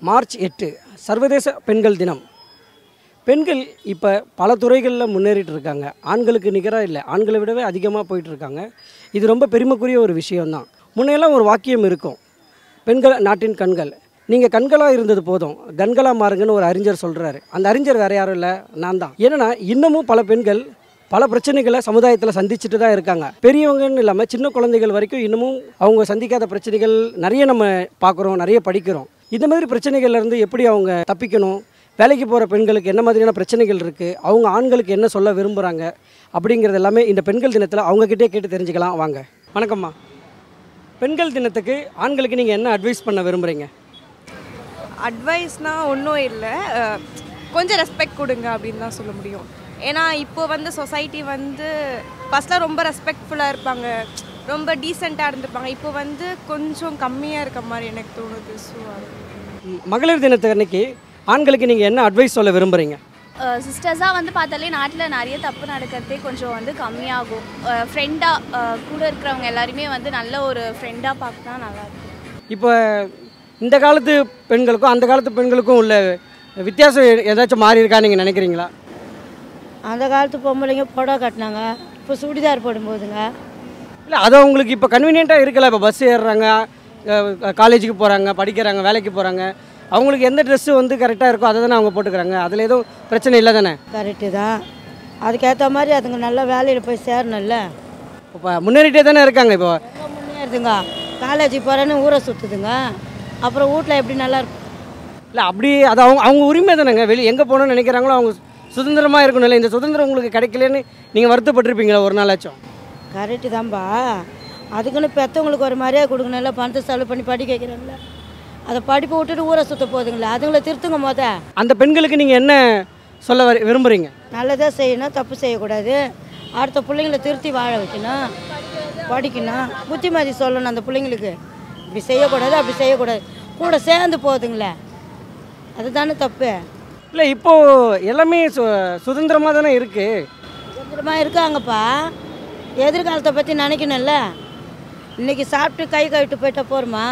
March எட்டு சர்வதேச பெண்கள் தினம் பெண்கள் இப்போ பல துறைகளில் முன்னேறிட்டு இருக்காங்க ஆண்களுக்கு நிகராக இல்லை ஆண்களை விடவே அதிகமாக போயிட்டு இருக்காங்க இது ரொம்ப பெருமைக்குரிய ஒரு விஷயம்தான் முன்னையெல்லாம் ஒரு வாக்கியம் இருக்கும் பெண்கள் நாட்டின் கண்கள் நீங்கள் கண்களாக இருந்தது போதும் கண்களாக மாறுங்கன்னு ஒரு அறிஞர் சொல்கிறாரு அந்த அறிஞர் வேறு யாரும் இல்லை நான் தான் ஏன்னா இன்னமும் பல பெண்கள் பல பிரச்சனைகளை சமுதாயத்தில் சந்திச்சுட்டு தான் இருக்காங்க பெரியவங்கன்னு இல்லாமல் சின்ன குழந்தைகள் வரைக்கும் இன்னமும் அவங்க சந்திக்காத பிரச்சனைகள் நிறைய நம்ம பார்க்குறோம் நிறைய படிக்கிறோம் இந்த மாதிரி பிரச்சனைகள்ல இருந்து எப்படி அவங்க தப்பிக்கணும் வேலைக்கு போகிற பெண்களுக்கு என்ன மாதிரியான பிரச்சனைகள் இருக்குது அவங்க ஆண்களுக்கு என்ன சொல்ல விரும்புகிறாங்க அப்படிங்கிறது எல்லாமே இந்த பெண்கள் தினத்தில் அவங்கக்கிட்டே கேட்டு தெரிஞ்சுக்கலாம் வாங்க வணக்கம்மா பெண்கள் தினத்துக்கு ஆண்களுக்கு நீங்கள் என்ன அட்வைஸ் பண்ண விரும்புகிறீங்க அட்வைஸ்னால் ஒன்றும் இல்லை கொஞ்சம் ரெஸ்பெக்ட் கொடுங்க அப்படின்னு தான் சொல்ல முடியும் ஏன்னா இப்போ வந்து சொசைட்டி வந்து ஃபஸ்ட்டில் ரொம்ப ரெஸ்பெக்ட்ஃபுல்லாக இருப்பாங்க ரொம்ப டீசெண்டாக இருந்திருப்பாங்க இப்போ வந்து கொஞ்சம் கம்மியாக இருக்க மாதிரி எனக்கு தோணுது ஸோ ம், மகளிர் தினத்து அன்னைக்கு ஆண்களுக்கு நீங்கள் என்ன அட்வைஸ் சொல்ல விரும்புகிறீங்க சிஸ்டர்ஸாக வந்து பார்த்தாலே நாட்டில் நிறைய தப்பு நடக்கிறதே கொஞ்சம் வந்து கம்மியாகும் ஃப்ரெண்டாக கூட இருக்கிறவங்க எல்லாருமே வந்து நல்ல ஒரு ஃப்ரெண்டாக பார்க்கனா நல்லாயிருக்கும் இப்போ இந்த காலத்து பெண்களுக்கும் அந்த காலத்து பெண்களுக்கும் உள்ள வித்தியாசம் எ- ஏதாச்சும் மாறி இருக்கா நீங்கள் நினைக்கிறீங்களா அந்த காலத்து பொம்பளைங்க புடவை கட்டினாங்க இப்போ சுடிதார் போடும்போதுங்க இல்லை அது அவங்களுக்கு இப்போ கன்வீனியண்ட்டாக இருக்கல இப்போ பஸ் ஏறுறாங்க காலேஜுக்கு போகிறாங்க படிக்கிறாங்க வேலைக்கு போகிறாங்க அவங்களுக்கு எந்த ட்ரெஸ்ஸு வந்து கரெக்டாக இருக்கோ அதை தானே அவங்க போட்டுக்கிறாங்க அதில் எதுவும் பிரச்சனை இல்லை தானே கரெக்டு தான் அதுக்கேற்ற மாதிரி அதுங்க நல்ல வேலையில் போய் சேரணும்ல இப்போ முன்னேறிட்டே தானே இருக்காங்க இப்போ ரொம்ப முன்னேறுதுங்க காலேஜுக்கு போகிறேன்னு ஊரை சுற்றுதுங்க அப்புறம் வீட்டில் எப்படி நல்லா இருக்கும் இல்லை அப்படி அது அவங்க அவங்க உரிமை தானேங்க வெளியே எங்கே போகணும்னு நினைக்கிறாங்களோ அவங்க சுதந்திரமாக இருக்கணும் இல்லை இந்த சுதந்திரம் உங்களுக்கு கிடைக்கலன்னு நீங்கள் வருத்தப்பட்டிருப்பீங்களா ஒரு நாளாச்சும் கரெக்டு தான்பா அதுக்குன்னு பெற்றவங்களுக்கு ஒரு மரியாதை கொடுக்கணும்ல பணத்தை செலவு பண்ணி படிக்க வைக்கிறாங்களே அதை படிப்பை விட்டுட்டு ஊரை சுற்ற போகுதுங்களே அதுங்களை திருத்துங்க மொத அந்த பெண்களுக்கு நீங்கள் என்ன சொல்ல வர விரும்புகிறீங்க நல்லதே செய்யணும் தப்பு செய்யக்கூடாது அடுத்த பிள்ளைங்கள திருத்தி வாழ வைக்கணும் படிக்கணும் புத்திமதி சொல்லணும் அந்த பிள்ளைங்களுக்கு இப்படி செய்யக்கூடாது அப்படி செய்யக்கூடாது கூட சேர்ந்து போகுதுங்களே அதுதானே தப்பு இல்லை இப்போது எல்லாமே சு சுதந்திரமாக தானே இருக்குது சுதந்திரமாக இருக்காங்கப்பா எதிர்காலத்தை பற்றி நினைக்கணும்ல இன்னைக்கு சாப்பிட்டு கை கழுவிட்டு போயிட்டா போருமா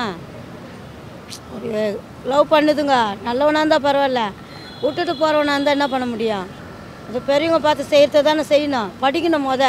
லவ் பண்ணுதுங்க நல்லவனாக இருந்தால் பரவாயில்ல விட்டுட்டு போகிறவனா இருந்தால் என்ன பண்ண முடியும் அது பெரியவங்க பார்த்து செய்கிறத தானே செய்யணும் படிக்கணும் முத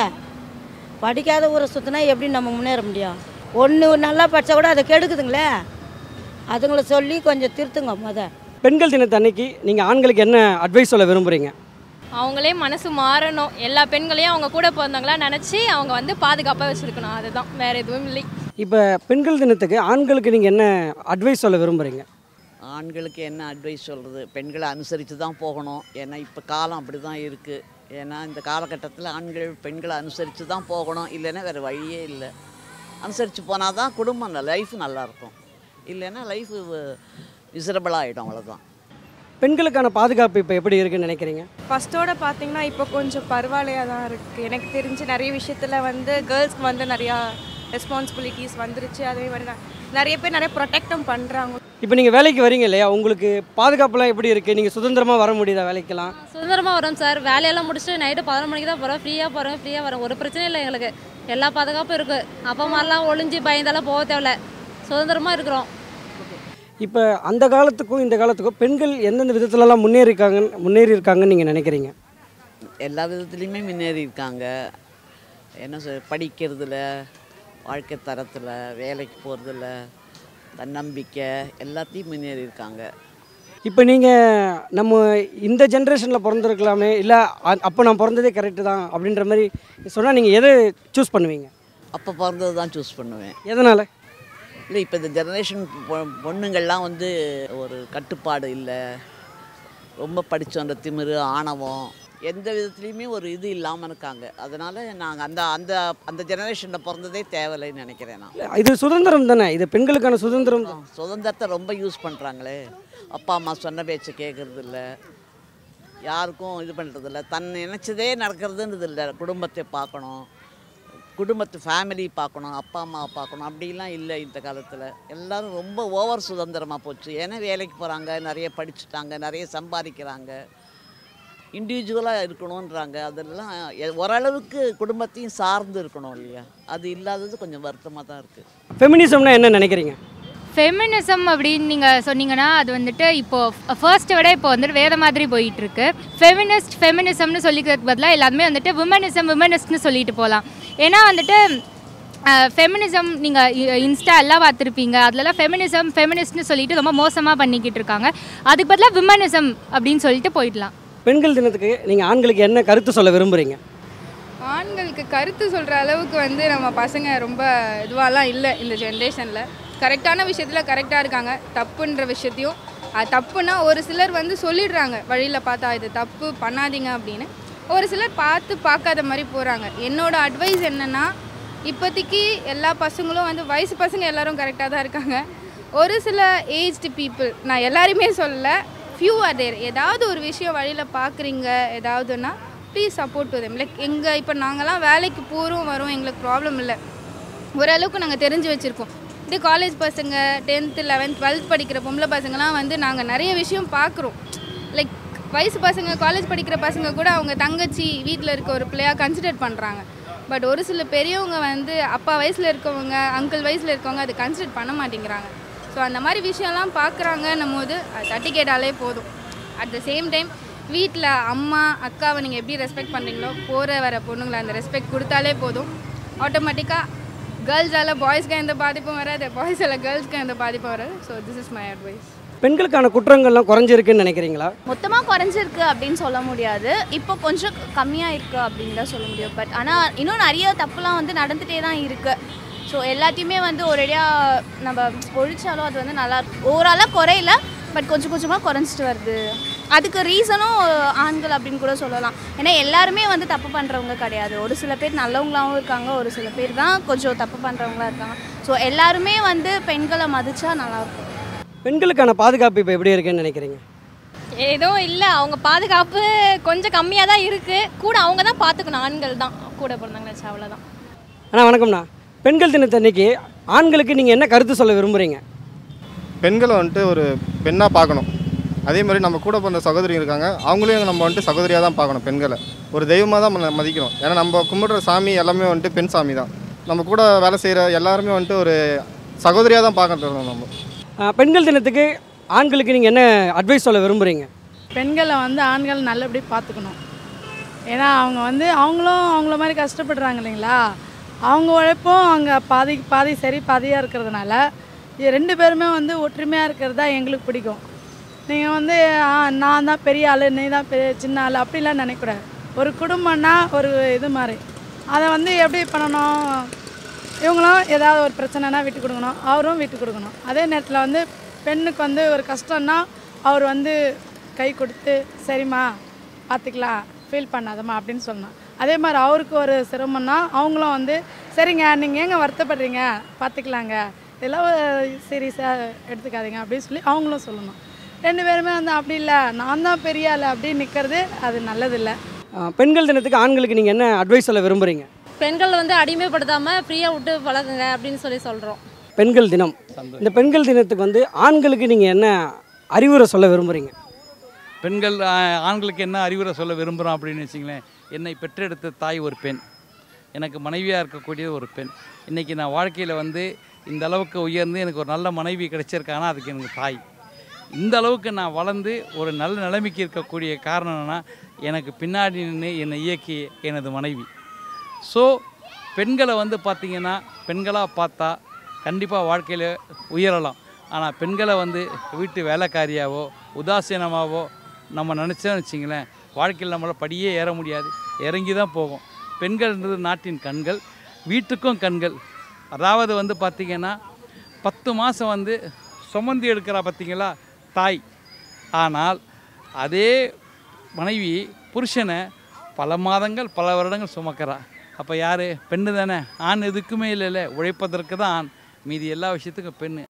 படிக்காத ஊரை சுற்றினா எப்படி நம்ம முன்னேற முடியும் ஒன்று நல்லா படித்தா கூட அதை கெடுக்குதுங்களே அதுங்களை சொல்லி கொஞ்சம் திருத்துங்க முத பெண்கள் தினத்து அன்னைக்கு நீங்கள் ஆண்களுக்கு என்ன அட்வைஸ் சொல்ல விரும்புகிறீங்க அவங்களே மனசு மாறணும் எல்லா பெண்களையும் அவங்க கூட பிறந்தவங்களா நினச்சி அவங்க வந்து பாதுகாப்பாக வச்சுருக்கணும் அதுதான் வேறு எதுவும் இல்லை இப்போ பெண்கள் தினத்துக்கு ஆண்களுக்கு நீங்கள் என்ன அட்வைஸ் சொல்ல விரும்புகிறீங்க ஆண்களுக்கு என்ன அட்வைஸ் சொல்கிறது பெண்களை அனுசரித்து தான் போகணும் ஏன்னா இப்போ காலம் அப்படி தான் இருக்குது ஏன்னா இந்த காலகட்டத்தில் ஆண்கள் பெண்களை அனுசரித்து தான் போகணும் இல்லைன்னா வேறு வழியே இல்லை அனுசரித்து போனால் தான் குடும்பம் லைஃப் நல்லாயிருக்கும் இல்லைன்னா லைஃப் மிசரபிள் ஆகிடும் அவ்வளோதான் பெண்களுக்கான பாதுகாப்பு இப்போ எப்படி இருக்குன்னு நினைக்கிறீங்க ஃபஸ்ட்டோட பார்த்தீங்கன்னா இப்போ கொஞ்சம் பரவாயில்லையாக தான் இருக்குது எனக்கு தெரிஞ்சு நிறைய விஷயத்தில் வந்து கேர்ள்ஸ்க்கு வந்து நிறையா ரெஸ்பான்சிபிலிட்டிஸ் வந்துருச்சு அதே மாதிரி ந- நிறைய பேர் நிறைய ப்ரொடெக்டும் பண்ணுறாங்க இப்போ நீங்கள் வேலைக்கு வரீங்க இல்லையா உங்களுக்கு பாதுகாப்புலாம் எப்படி இருக்குது நீங்கள் சுதந்திரமாக வர முடியுதா வேலைக்கெல்லாம் சுதந்திரமாக வரோம் சார் வேலையெல்லாம் முடிச்சுட்டு நைட்டு பதினொரு மணிக்கு தான் போகிறோம் ஃப்ரீயாக போகிறோம் ஃப்ரீயாக வரோம் ஒரு பிரச்சனையும் இல்லை எங்களுக்கு எல்லா பாதுகாப்பும் இருக்குது அப்பா மாதிரிலாம் ஒளிஞ்சு பயந்தாலும் போக தேவையில்ல சுதந்திரமாக இருக்கிறோம் இப்போ அந்த காலத்துக்கும் இந்த காலத்துக்கும் பெண்கள் எந்தெந்த விதத்துலலாம் முன்னேறிருக்காங்க முன்னேறி இருக்காங்கன்னு நீங்கள் நினைக்கிறீங்க எல்லா விதத்துலேயுமே முன்னேறி இருக்காங்க என்ன சொல் படிக்கிறதுல வாழ்க்கை தரத்தில் வேலைக்கு போகிறதுல தன்னம்பிக்கை எல்லாத்தையும் முன்னேறி இருக்காங்க இப்போ நீங்கள் நம்ம இந்த ஜென்ரேஷனில் பிறந்திருக்கலாமே இல்லை அப்போ நான் பிறந்ததே கரெக்டு தான் அப்படின்ற மாதிரி சொன்னால் நீங்கள் எதை சூஸ் பண்ணுவீங்க அப்போ பிறந்தது தான் சூஸ் பண்ணுவேன் எதனால் இல்லை இப்போ இந்த ஜெனரேஷன் பொண்ணுங்கள்லாம் வந்து ஒரு கட்டுப்பாடு இல்லை ரொம்ப படித்தோன்ற திமிரு ஆணவம் எந்த விதத்துலேயுமே ஒரு இது இல்லாமல் இருக்காங்க அதனால் நாங்கள் அந்த அந்த அந்த ஜெனரேஷனில் பிறந்ததே தேவையில்லைன்னு நினைக்கிறேன் நான் இது சுதந்திரம் தானே இது பெண்களுக்கான சுதந்திரம் தான் சுதந்திரத்தை ரொம்ப யூஸ் பண்ணுறாங்களே அப்பா அம்மா சொன்ன பேச்சை கேட்குறது இல்லை யாருக்கும் இது பண்ணுறதில்ல தன் நினச்சதே நடக்கிறதுன்றது இல்லை குடும்பத்தை பார்க்கணும் குடும்பத்து ஃபேமிலி பார்க்கணும் அப்பா அம்மாவை பார்க்கணும் அப்படிலாம் இல்லை இந்த காலத்தில் எல்லாரும் ரொம்ப ஓவர் சுதந்திரமாக போச்சு ஏன்னா வேலைக்கு போகிறாங்க நிறைய படிச்சுட்டாங்க நிறைய சம்பாதிக்கிறாங்க இண்டிவிஜுவலாக இருக்கணுன்றாங்க அதெல்லாம் எ- ஓரளவுக்கு குடும்பத்தையும் சார்ந்து இருக்கணும் இல்லையா அது இல்லாதது கொஞ்சம் வருத்தமாக தான் இருக்குது ஃபெமினிசம்னா என்ன நினைக்கிறீங்க ஃபெமினிசம் அப்படின்னு நீங்கள் சொன்னீங்கன்னா அது வந்துட்டு இப்போது ஃபர்ஸ்ட்டை விட இப்போ வந்துட்டு வேறு மாதிரி போயிட்டு இருக்கு ஃபெமினிஸ்ட் ஃபெமினிசம்னு சொல்லிக்கிறதுக்கு பதிலாக எல்லாருமே வந்துட்டு விமனிசம் விமனிஸ்ட்னு சொல்லிட்டு போகலாம் ஏன்னா வந்துட்டு ஃபெமினிசம் நீங்கள் இன்ஸ்டா எல்லாம் பார்த்துருப்பீங்க அதுலலாம் ஃபெமினிசம் ஃபெமினிஸ்ட்னு சொல்லிட்டு ரொம்ப மோசமாக பண்ணிக்கிட்டு இருக்காங்க அதுக்கு பதிலாக விமனிசம் அப்படின்னு சொல்லிட்டு போயிடலாம் பெண்கள் தினத்துக்கு நீங்கள் ஆண்களுக்கு என்ன கருத்து சொல்ல விரும்புகிறீங்க ஆண்களுக்கு கருத்து சொல்கிற அளவுக்கு வந்து நம்ம பசங்க ரொம்ப இதுவாலாம் இல்லை இந்த ஜென்ரேஷனில் கரெக்டான விஷயத்தில் கரெக்டாக இருக்காங்க தப்புன்ற விஷயத்தையும் அது தப்புனா ஒரு சிலர் வந்து சொல்லிடுறாங்க வழியில் பார்த்தா இது தப்பு பண்ணாதீங்க அப்படின்னு ஒரு சிலர் பார்த்து பார்க்காத மாதிரி போகிறாங்க என்னோட அட்வைஸ் என்னென்னா இப்போதைக்கு எல்லா பசங்களும் வந்து வயசு பசங்க எல்லாரும் கரெக்டாக தான் இருக்காங்க ஒரு சில ஏஜ்டு பீப்புள் நான் எல்லாருமே சொல்லல ஃபியூ ஆர் தேர் ஏதாவது ஒரு விஷயம் வழியில் பார்க்குறீங்க ஏதாவதுன்னா please support to them like எங்கள் இப்போ நாங்களாம் வேலைக்கு போகிறோம் வரோம் எங்களுக்கு ப்ராப்ளம் இல்லை ஓரளவுக்கு நாங்கள் தெரிஞ்சு வச்சுருக்கோம் இது காலேஜ் பசங்க டென்த்து லெவன்த் டுவெல்த் படிக்கிற பொம்பளை பசங்களாம் வந்து நாங்கள் நிறைய விஷயம் பார்க்குறோம் லைக் வயசு பசங்க காலேஜ் படிக்கிற பசங்க கூட அவங்க தங்கச்சி வீட்டில் இருக்க ஒரு பிள்ளையாக கன்சிடர் பண்ணுறாங்க பட் ஒரு சில பெரியவங்க வந்து அப்பா வயசில் இருக்கவங்க அங்கிள் வயசில் இருக்கவங்க அதை கன்சிடர் பண்ண மாட்டேங்கிறாங்க ஸோ அந்த மாதிரி விஷயம்லாம் பார்க்குறாங்கன்னும் போது அது தட்டி கேட்டாலே போதும் அட் த சேம் டைம் வீட்டில் அம்மா அக்காவை நீங்கள் எப்படி ரெஸ்பெக்ட் பண்ணுறீங்களோ போகிற வர பொண்ணுங்களை அந்த ரெஸ்பெக்ட் கொடுத்தாலே போதும் ஆட்டோமேட்டிக்காக கேர்ள்ஸால் பாய்ஸ்க்கு எந்த பாதிப்பும் வராது பாய்ஸால் கேர்ள்ஸ்க்கு எந்த பாதிப்பும் வராது so this is my advice பெண்களுக்கான குற்றங்கள்லாம் குறைஞ்சிருக்குன்னு நினைக்கிறீங்களா மொத்தமாக குறைஞ்சிருக்கு அப்படின்னு சொல்ல முடியாது இப்போ கொஞ்சம் கம்மியாக இருக்குது அப்படின்னு தான் சொல்ல முடியும் பட் ஆனால் இன்னும் நிறைய தப்புலாம் வந்து நடந்துகிட்டே தான் இருக்குது ஸோ எல்லாத்தையுமே வந்து ஒரேடியாக நம்ம ஒழிச்சாலும் அது வந்து நல்லா ஓவராலாக குறையல பட் கொஞ்சம் கொஞ்சமாக குறைஞ்சிட்டு வருது அதுக்கு ரீசனும் ஆண்கள் அப்படின்னு கூட சொல்லலாம் ஏன்னா எல்லாருமே வந்து தப்பு பண்ணுறவங்க கிடையாது ஒரு சில பேர் நல்லவங்களாகவும் இருக்காங்க ஒரு சில பேர் தான் கொஞ்சம் தப்பு பண்ணுறவங்களா இருக்காங்க ஸோ எல்லாருமே வந்து பெண்களை மதிச்சா நல்லாயிருக்கும் பெண்களுக்கான பாதுகாப்பு இப்போ எப்படி இருக்குன்னு நினைக்கிறீங்க ஏதோ இல்லை அவங்க பாதுகாப்பு கொஞ்சம் கம்மியாக தான் இருக்குது கூட அவங்க தான் பார்த்துக்கணும் ஆண்கள் தான் கூட பிறந்தாங்க வச்சு அவ்வளோதான் அண்ணா வணக்கம்ண்ணா பெண்கள் தினத்தன்னைக்கு ஆண்களுக்கு நீங்கள் என்ன கருத்து சொல்ல விரும்புகிறீங்க பெண்களை வந்துட்டு ஒரு பெண்ணாக பார்க்கணும் அதே மாதிரி நம்ம கூட பிறந்த சகோதரி இருக்காங்க அவங்களையும் நம்ம வந்துட்டு சகோதரியாக தான் பார்க்கணும் பெண்களை ஒரு தெய்வமாக தான் ம- மதிக்கணும் ஏன்னா நம்ம கும்பிடுற சாமி எல்லாமே வந்துட்டு பெண் சாமி தான் நம்ம கூட வேலை செய்கிற எல்லாருமே வந்துட்டு ஒரு சகோதரியாக தான் பார்க்கணும் நம்ம ஆ, பெண்கள் தினத்துக்கு ஆண்களுக்கு நீங்கள் என்ன அட்வைஸ் சொல்ல விரும்புகிறீங்க பெண்களை வந்து ஆண்கள் நல்லபடி பார்த்துக்கணும் ஏன்னா அவங்க வந்து அவங்களும் அவங்கள மாதிரி கஷ்டப்படுறாங்க இல்லைங்களா அவங்க உழைப்பும் அவங்க பாதி பாதி சரி பாதியாக இருக்கிறதுனால இது ரெண்டு பேருமே வந்து ஒற்றுமையாக இருக்கிறது தான் எங்களுக்கு பிடிக்கும் நீங்கள் வந்து ஆ, நான் தான் பெரிய ஆள் நீ தான் பெரிய சின்ன ஆள் அப்படிலாம் நினைக்கக்கூடாது ஒரு குடும்பம்னா ஒரு இது மாதிரி அதை வந்து எப்படி பண்ணணும் இவங்களும் ஏதாவது ஒரு பிரச்சனைனா விட்டு கொடுக்கணும் அவரும் விட்டு கொடுக்கணும் அதே நேரத்தில் வந்து பெண்ணுக்கு வந்து ஒரு கஷ்டம்னா அவர் வந்து கை கொடுத்து சரிம்மா பார்த்துக்கலாம் ஃபீல் பண்ணாதம்மா அப்படின்னு சொல்லணும் அதே மாதிரி அவருக்கு ஒரு சிரமம்னா அவங்களும் வந்து சரிங்க நீங்கள் ஏங்க வருத்தப்படுறீங்க பார்த்துக்கலாங்க இதெல்லாம் சீரியஸாக எடுத்துக்காதீங்க அப்படின்னு சொல்லி அவங்களும் சொல்லணும் ரெண்டு பேருமே வந்து அப்படி இல்லை நான் தான் பெரிய ஆள் அப்படின்னு நிற்கிறது அது நல்லதில்லை ஆ, பெண்கள் தினத்துக்கு ஆண்களுக்கு நீங்கள் என்ன அட்வைஸ் சொல்ல விரும்புகிறீங்க பெண்கள் வந்து அடிமைப்படுத்தாமல் ஃப்ரீயாக விட்டு பழகுங்க அப்படின்னு சொல்லி சொல்கிறோம் பெண்கள் தினம் இந்த பெண்கள் தினத்துக்கு வந்து ஆண்களுக்கு நீங்கள் என்ன அறிவுரை சொல்ல விரும்புகிறீங்க பெண்கள் ஆ, ஆண்களுக்கு என்ன அறிவுரை சொல்ல விரும்புகிறோம் அப்படின்னு வச்சிங்களேன் என்னை பெற்றெடுத்த தாய் ஒரு பெண் எனக்கு மனைவியாக இருக்கக்கூடிய ஒரு பெண் இன்றைக்கி நான் வாழ்க்கையில் வந்து இந்த அளவுக்கு உயர்ந்து எனக்கு ஒரு நல்ல மனைவி கிடைச்சிருக்கானா அதுக்கு எனக்கு தாய் இந்த அளவுக்கு நான் வளர்ந்து ஒரு நல்ல நிலைமைக்கு இருக்கக்கூடிய காரணம் என்னன்னா எனக்கு பின்னாடி நின்று என்னை இயக்கிய எனது மனைவி ஸோ பெண்களை வந்து பார்த்திங்கன்னா பெண்களாக பார்த்தா கண்டிப்பாக வாழ்க்கையில் உயரலாம் ஆனால் பெண்களை வந்து வீட்டு வேலைக்காரியாவோ உதாசீனமாவோ நம்ம நினச்சோன்னு வச்சிங்களேன் வாழ்க்கையில் நம்மளால் படியே ஏற முடியாது இறங்கி தான் போகும் பெண்கள்ன்றது நாட்டின் கண்கள் வீட்டுக்கும் கண்கள் அதாவது வந்து பார்த்திங்கன்னா பத்து மாதம் வந்து சுமந்து எடுக்கிறா பார்த்தீங்களா தாய் ஆனால் அதே மனைவி புருஷனை பல மாதங்கள் பல வருடங்கள் சுமக்கிறா அப்போ யார் பெண்ணு தானே ஆண் எதுக்குமே இல்லைல்ல உழைப்பதற்கு தான் ஆண் மீதி எல்லா விஷயத்துக்கும் பெண்ணு